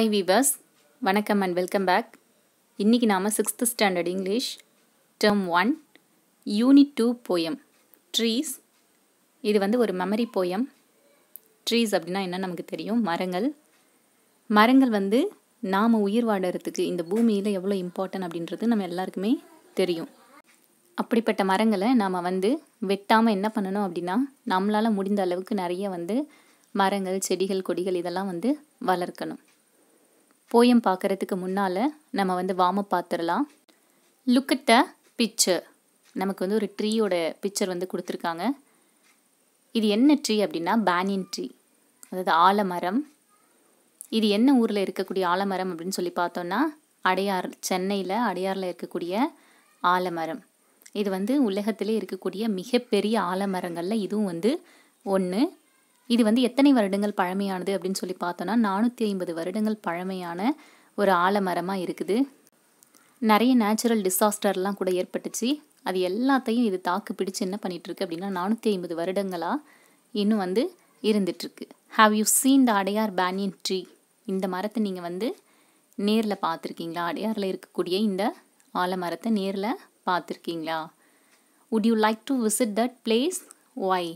Hi viewers வணக்கம் and welcome back இன்றைக்கி நாம் sixth standard English term one unit two poem trees இது வந்து ஒரு மெமரி போயம் ட்ரீஸ் அப்படின்னா என்ன நமக்கு தெரியும் மரங்கள் மரங்கள் வந்து நாம் உயிர் வாழறதுக்கு இந்த பூமியில் எவ்வளோ இம்பார்ட்டன்ட் அப்படின்றது நம்ம எல்லாருக்குமே தெரியும் அப்படிப்பட்ட மரங்களை நாம் வந்து வெட்டாமல் என்ன பண்ணணும் அப்படின்னா நம்மளால் முடிந்த அளவுக்கு நிறைய வந்து மரங்கள் செடிகள் கொடிகள் இதெல்லாம் வந்து வளர்க்கணும் போயம் பார்க்குறதுக்கு முன்னால் நம்ம வந்து வாம பார்த்துடலாம் லுக் அட் த பிக்சர் நமக்கு வந்து ஒரு ட்ரீயோட பிக்சர் வந்து கொடுத்துருக்காங்க இது என்ன ட்ரீ அப்படின்னா பேனியன் ட்ரீ அதாவது ஆலமரம் இது என்ன ஊரில் இருக்கக்கூடிய ஆலமரம் அப்படின்னு சொல்லி பார்த்தோன்னா அடையார் சென்னையில் அடையாரில் இருக்கக்கூடிய ஆலமரம் இது வந்து உலகத்திலே இருக்கக்கூடிய மிகப்பெரிய ஆலமரங்களில் இதுவும் வந்து ஒன்று இது வந்து எத்தனை வருடங்கள் பழமையானது அப்படின்னு சொல்லி பார்த்தோன்னா நானூற்றி ஐம்பது வருடங்கள் பழமையான ஒரு ஆலமரமாக இருக்குது நிறைய நேச்சுரல் டிசாஸ்டர்லாம் கூட ஏற்பட்டுச்சு அது எல்லாத்தையும் இது தாக்கு பிடிச்சு என்ன பண்ணிகிட்ருக்கு அப்படின்னா நானூற்றி ஐம்பது வருடங்களாக இன்னும் வந்து இருந்துகிட்ருக்கு have you seen the Adyar banyan tree இந்த மரத்தை நீங்கள் வந்து நேரில் பார்த்துருக்கீங்களா அடையாரில் இருக்கக்கூடிய இந்த ஆலமரத்தை நேரில் பார்த்துருக்கீங்களா would you like to visit that place why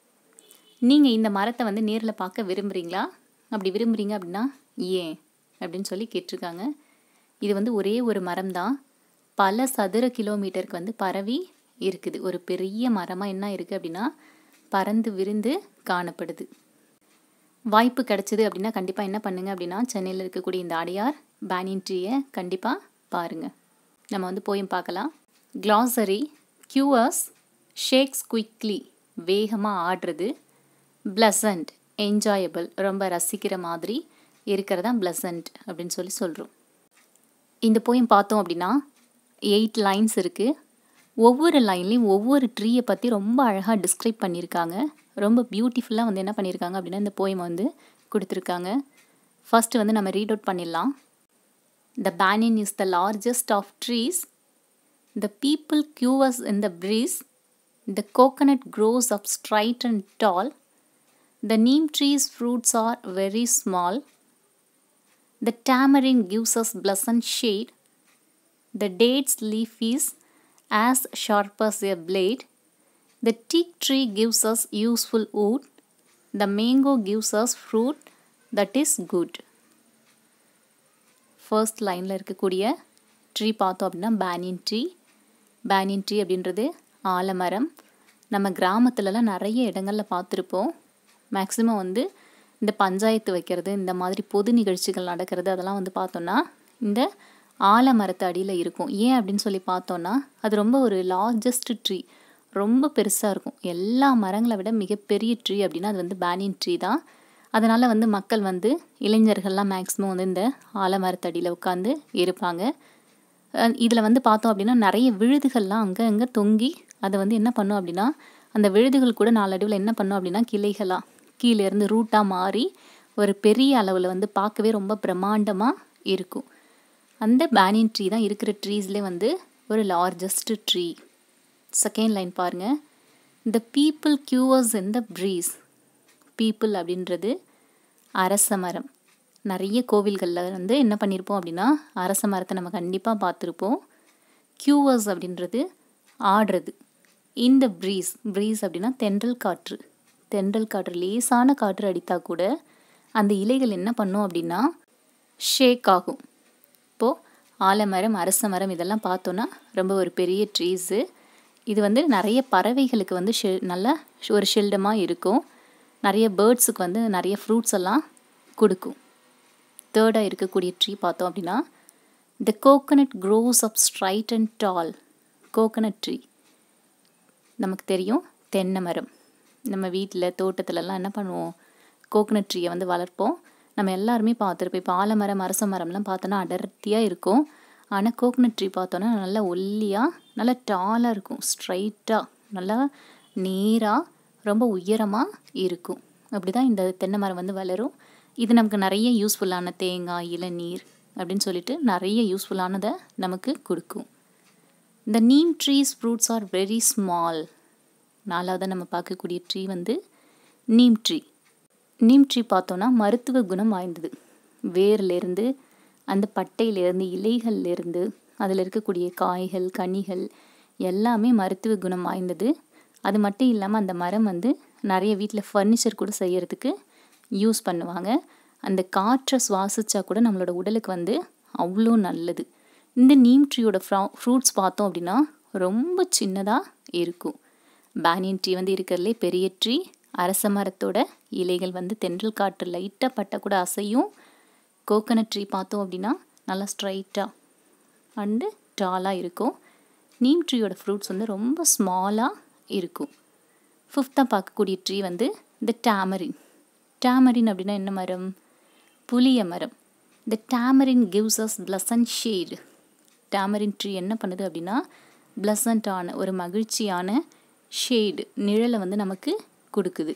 நீங்கள் இந்த மரத்தை வந்து நேரில் பார்க்க விரும்புகிறீங்களா அப்படி விரும்புகிறீங்க அப்படின்னா ஏன் அப்படின்னு சொல்லி கேட்டிருக்காங்க இது வந்து ஒரே ஒரு மரம் தான் பல சதுர கிலோமீட்டருக்கு வந்து பரவி இருக்குது ஒரு பெரிய மரமாக என்ன இருக்குது அப்படின்னா பறந்து விரிந்து காணப்படுது வாய்ப்பு கிடச்சிது அப்படின்னா கண்டிப்பாக என்ன பண்ணுங்க அப்படின்னா சென்னையில் இருக்கக்கூடிய இந்த அடையார் பேனியன் ட்ரீயை கண்டிப்பாக பாருங்கள் நம்ம வந்து போயும் பார்க்கலாம் க்ளாசரி கியூவர்ஸ் ஷேக்ஸ் குயிக்லி வேகமாக ஆடுறது ப்ளசண்ட் என்ஜாயபிள் ரொம்ப ரசிக்கிற மாதிரி இருக்கிறதா ப்ளசண்ட் அப்படின்னு சொல்லி சொல்கிறோம் இந்த போயம் பார்த்தோம் அப்படின்னா எயிட் லைன்ஸ் இருக்குது ஒவ்வொரு லைன்லேயும் ஒவ்வொரு ட்ரீயை பற்றி ரொம்ப அழகாக டிஸ்கிரைப் பண்ணியிருக்காங்க ரொம்ப பியூட்டிஃபுல்லாக வந்து என்ன பண்ணியிருக்காங்க அப்படின்னா இந்த போயம் வந்து கொடுத்துருக்காங்க ஃபஸ்ட்டு வந்து நம்ம ரீட் அவுட் பண்ணிடலாம் the banyan is the largest of trees the peepul quivers in the breeze the coconut grows up straight and tall The neem tree's fruits are very small. The tamarind gives us pleasant shade. The date's leaf is as sharp as a blade. The teak tree gives us useful wood. The mango gives us fruit that is good. First லைனில் இருக்கக்கூடிய tree பார்த்தோம் அப்படின்னா banyan tree banyan tree அப்படின்றது ஆலமரம் நம்ம கிராமத்துலலாம் நிறைய இடங்களில் பார்த்துருப்போம் மேக்ஸிமம் வந்து இந்த பஞ்சாயத்து வைக்கிறது இந்த மாதிரி பொது நிகழ்ச்சிகள் நடக்கிறது அதெல்லாம் வந்து பார்த்தோன்னா இந்த ஆலமரத்து அடியில் இருக்கும் ஏன் அப்படின்னு சொல்லி பார்த்தோன்னா அது ரொம்ப ஒரு லார்ஜஸ்ட் ட்ரீ ரொம்ப பெருசாக இருக்கும் எல்லா மரங்களை விட மிகப்பெரிய ட்ரீ அப்படின்னா அது வந்து பேனியன் ட்ரீ தான் அதனால் வந்து மக்கள் வந்து இளைஞர்கள்லாம் மேக்ஸிமம் வந்து இந்த ஆலமரத்தடியில் உட்காந்து இருப்பாங்க இதில் வந்து பார்த்தோம் அப்படின்னா நிறைய விழுதுகள்லாம் அங்கே அங்கே தொங்கி அதை வந்து என்ன பண்ணும் அப்படின்னா அந்த விழுதுகள் கூட நாளடைவில் என்ன பண்ணும் அப்படின்னா கிளைகளாக கீழேருந்து ரூட்டாக மாறி ஒரு பெரிய அளவில் வந்து பார்க்கவே ரொம்ப பிரம்மாண்டமாக இருக்கும் அந்த பேனியன் ட்ரீ தான் இருக்கிற ட்ரீஸ்லேயே வந்து ஒரு லார்ஜஸ்ட் ட்ரீ செகண்ட் லைன் பாருங்கள் the peepul quivers in the breeze peepul அப்படின்றது அரச மரம் நிறைய கோவில்களில் வந்து என்ன பண்ணியிருப்போம் அப்படின்னா அரச மரத்தை நம்ம கண்டிப்பாக பார்த்துருப்போம் கியூவர்ஸ் அப்படின்றது ஆடுறது இந்த ப்ரீஸ் ப்ரீஸ் அப்படின்னா தென்றல் காற்று தென்றல் காற்று லேசான காற்று அடித்தால் கூட அந்த இலைகள் என்ன பண்ணும் அப்படின்னா ஷேக் ஆகும் இப்போது ஆலமரம் அரச மரம் இதெல்லாம் பார்த்தோன்னா ரொம்ப ஒரு பெரிய ட்ரீஸு இது வந்து நிறைய பறவைகளுக்கு வந்து ஷெ நல்ல ஒரு ஷெல்டமாக இருக்கும் நிறைய பேர்ட்ஸுக்கு வந்து நிறைய ஃப்ரூட்ஸ் எல்லாம் கொடுக்கும் தேர்டாக இருக்கக்கூடிய ட்ரீ பார்த்தோம் அப்படின்னா the coconut grows up straight and tall coconut tree நமக்கு தெரியும் தென்னை மரம் நம்ம வீட்டில் தோட்டத்துலலாம் என்ன பண்ணுவோம் கோகனட் ட்ரீயை வந்து வளர்ப்போம் நம்ம எல்லாருமே பார்த்துருப்போம் இப்போ ஆலமரம் அரச மரம்லாம் பார்த்தோன்னா அடர்த்தியாக இருக்கும் ஆனால் கோகனட் ட்ரீ பார்த்தோன்னா நல்லா ஒல்லியாக நல்லா டாலாக இருக்கும் ஸ்ட்ரைட்டாக நல்லா நேராக ரொம்ப உயரமாக இருக்கும் அப்படி தான் இந்த தென்னை மரம் வந்து வளரும் இது நமக்கு நிறைய யூஸ்ஃபுல்லான தேங்காய் இளநீர் அப்படின்னு சொல்லிட்டு நிறைய யூஸ்ஃபுல்லானதை நமக்கு கொடுக்கும் இந்த neem tree's fruits are very small நாலாவது நம்ம பார்க்கக்கூடிய ட்ரீ வந்து நீம் ட்ரீ நீம் ட்ரீ பார்த்தோன்னா மருத்துவ குணம் வாய்ந்தது வேர்லேருந்து அந்த பட்டையிலேருந்து இலைகள்லேருந்து அதில் இருக்கக்கூடிய காய்கள் கனிகள் எல்லாமே மருத்துவ குணம் வாய்ந்தது அது மட்டும் இல்லாமல் அந்த மரம் வந்து நிறைய வீட்டில் ஃபர்னிச்சர் கூட செய்யறதுக்கு யூஸ் பண்ணுவாங்க அந்த காற்றை சுவாசிச்சா கூட நம்மளோட உடலுக்கு வந்து அவ்வளோ நல்லது இந்த நீம் ட்ரீயோட ஃப்ரா ஃப்ரூட்ஸ் பார்த்தோம் அப்படின்னா ரொம்ப சின்னதாக இருக்கும் பேனியன் ட்ரீ வந்து இருக்கிறதுலே பெரிய ட்ரீ அரச மரத்தோட இலைகள் வந்து தென்றல் காற்று லைட்டாக பட்டால் கூட அசையும் கோகனட் ட்ரீ பார்த்தோம் அப்படின்னா நல்லா ஸ்ட்ரைட்டாக அண்டு டாலாக இருக்கும் நீம் ட்ரீயோட ஃப்ரூட்ஸ் வந்து ரொம்ப ஸ்மாலாக இருக்கும் ஃபிஃப்த்தாக பார்க்கக்கூடிய ட்ரீ வந்து இந்த டேமரின் டேமரின் அப்படின்னா என்ன மரம் புளிய மரம் இந்த tamarind gives us pleasant shade tamarind tree என்ன பண்ணுது அப்படின்னா பிளசண்ட்டான ஒரு மகிழ்ச்சியான ஷேடு நிழலை வந்து நமக்கு கொடுக்குது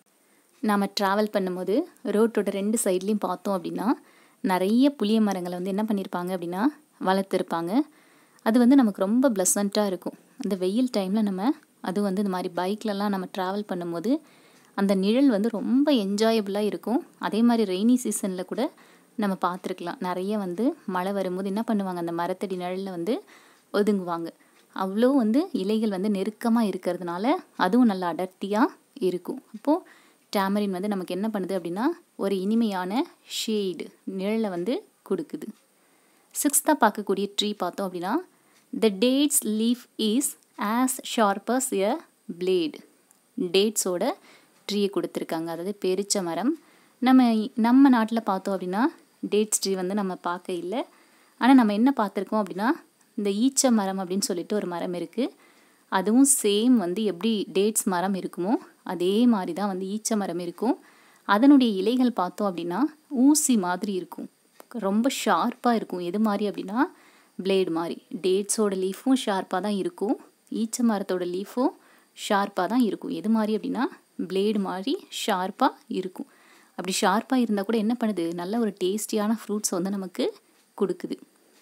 நாம் ட்ராவல் பண்ணும்போது ரோட்டோட ரெண்டு சைட்லேயும் பார்த்தோம் அப்படின்னா நிறைய புளிய மரங்களை வந்து என்ன பண்ணியிருப்பாங்க அப்படின்னா வளர்த்துருப்பாங்க அது வந்து நமக்கு ரொம்ப ப்ளசண்ட்டாக இருக்கும் அந்த வெயில் டைமில் நம்ம அதுவும் வந்து இந்த மாதிரி பைக்லலாம் நம்ம ட்ராவல் பண்ணும்போது அந்த நிழல் வந்து ரொம்ப என்ஜாயபுளாக இருக்கும் அதே மாதிரி ரெய்னி சீசனில் கூட நம்ம பார்த்துருக்கலாம் நிறைய வந்து மழை வரும்போது என்ன பண்ணுவாங்க அந்த மரத்தடி நிழலில் வந்து ஒதுங்குவாங்க அவ்வளோ வந்து இலைகள் வந்து நெருக்கமாக இருக்கிறதுனால அதுவும் நல்லா அடர்த்தியாக இருக்கும் அப்போது டேமரின் வந்து நமக்கு என்ன பண்ணுது அப்படின்னா ஒரு இனிமையான ஷேடு நிழலை வந்து கொடுக்குது சிக்ஸ்த்தாக பார்க்கக்கூடிய ட்ரீ பார்த்தோம் அப்படின்னா the dates leaf is as sharp as a blade டேட்ஸோட ட்ரீயை கொடுத்துருக்காங்க அதாவது பெரிச்ச மரம் நம்ம நம்ம நாட்டில் பார்த்தோம் அப்படின்னா டேட்ஸ் ட்ரீ வந்து நம்ம பார்க்க இல்லை ஆனால் நம்ம என்ன பார்த்துருக்கோம் அப்படின்னா இந்த ஈச்ச மரம் அப்படின்னு சொல்லிட்டு ஒரு மரம் இருக்குது அதுவும் சேம் வந்து எப்படி டேட்ஸ் மரம் இருக்குமோ அதே மாதிரி தான் வந்து ஈச்ச மரம் இருக்கும் அதனுடைய இலைகள் பார்த்தோம் அப்படின்னா ஊசி மாதிரி இருக்கும் ரொம்ப ஷார்ப்பாக இருக்கும் எது மாதிரி அப்படின்னா பிளேடு மாதிரி டேட்ஸோட லீஃபும் ஷார்ப்பாக தான் இருக்கும் ஈச்ச மரத்தோட லீஃபும் ஷார்ப்பாக தான் இருக்கும் எது மாதிரி அப்படின்னா பிளேடு மாதிரி ஷார்ப்பாக இருக்கும் அப்படி ஷார்ப்பாக இருந்தால் கூட என்ன பண்ணுது நல்ல ஒரு டேஸ்டியான ஃப்ரூட்ஸ் வந்து நமக்கு கொடுக்குது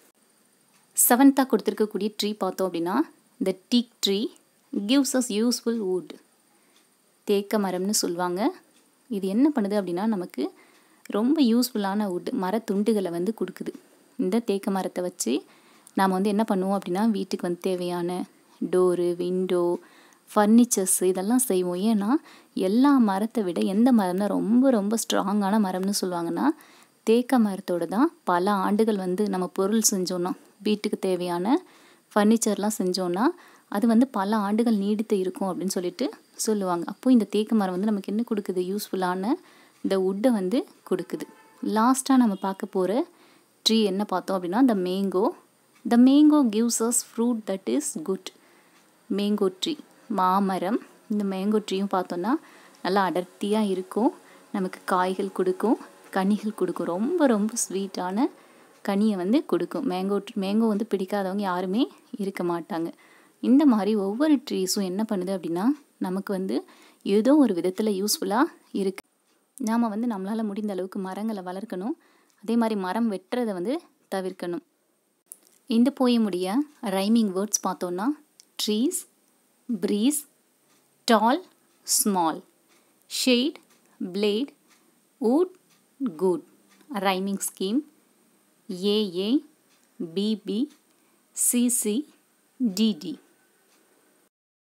செவன்த்தாக கொடுத்துருக்கக்கூடிய ட்ரீ பார்த்தோம் அப்படின்னா இந்த teak tree gives us useful wood தேக்க மரம்னு சொல்லுவாங்க இது என்ன பண்ணுது அப்படின்னா நமக்கு ரொம்ப யூஸ்ஃபுல்லான வுட் மரத்துண்டுகளை வந்து கொடுக்குது இந்த தேக்க மரத்தை வச்சு நாம் வந்து என்ன பண்ணுவோம் அப்படின்னா வீட்டுக்கு வந்து தேவையான டோரு விண்டோ ஃபர்னிச்சர்ஸ் இதெல்லாம் செய்வோம் ஏன்னா எல்லா மரத்தை விட எந்த மரம் தான் ரொம்ப ரொம்ப ஸ்ட்ராங்கான மரம்னு சொல்லுவாங்கன்னா தேக்க மரத்தோட தான் பல ஆண்டுகள் வந்து நம்ம பொருள் செஞ்சோன்னா வீட்டுக்கு தேவையான ஃபர்னிச்சர்லாம் செஞ்சோன்னா அது வந்து பல ஆண்டுகள் நீடித்து இருக்கும் அப்படின்னு சொல்லிட்டு சொல்லுவாங்க அப்போது இந்த தேக்கு மரம் வந்து நமக்கு என்ன கொடுக்குது யூஸ்ஃபுல்லான இந்த வுட்டை வந்து கொடுக்குது லாஸ்ட்டாக நம்ம பார்க்க போகிற ட்ரீ என்ன பார்த்தோம் அப்படின்னா the mango the mango gives us fruit that is good mango tree மாமரம் இந்த மேங்கோ ட்ரீயும் பார்த்தோன்னா நல்லா அடர்த்தியாக இருக்கும் நமக்கு காய்கள் கொடுக்கும் கனிகள் கொடுக்கும் ரொம்ப ரொம்ப ஸ்வீட்டான கனியை வந்து கொடுக்கும் மேங்கோ மேங்கோ வந்து பிடிக்காதவங்க யாருமே இருக்க மாட்டாங்க இந்த மாதிரி ஒவ்வொரு ட்ரீஸும் என்ன பண்ணுது அப்படின்னா நமக்கு வந்து ஏதோ ஒரு விதத்தில் யூஸ்ஃபுல்லாக இருக்குது நாம் வந்து நம்மளால் முடிந்த அளவுக்கு மரங்களை வளர்க்கணும் அதே மாதிரி மரம் வெட்டுறதை வந்து தவிர்க்கணும் இந்த போயமுடைய ரைமிங் வேர்ட்ஸ் பார்த்தோன்னா trees breeze tall small shade blade wood good rhyming scheme AA BB CC DD